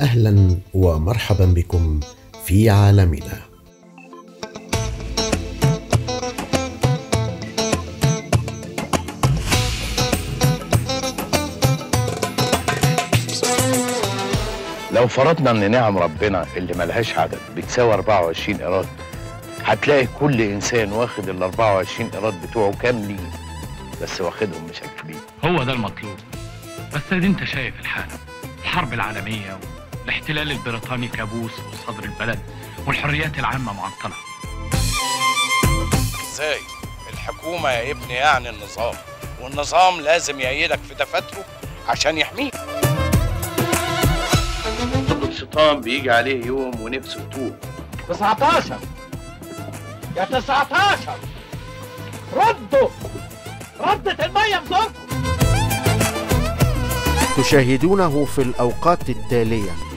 واهلا ومرحبا بكم في عالمنا لو فرضنا ان نعم ربنا اللي ملهاش عدد بتساوي 24 ايراد هتلاقي كل انسان واخد ال 24 ايراد بتوعه كاملين بس واخدهم مشكلين هو ده المطلوب بس ادي انت شايف الحالة الحرب العالمية والاحتلال البريطاني كابوس وصدر البلد والحريات العامة معطلة ازاي الحكومة يا ابني يعني النظام والنظام لازم يأيدك في دفاتره عشان يحميك الشيطان بيجي عليه يوم ونفسه تتوب 19 يا 19 ردوا ردت المية في زوركم تشاهدونه في الأوقات التالية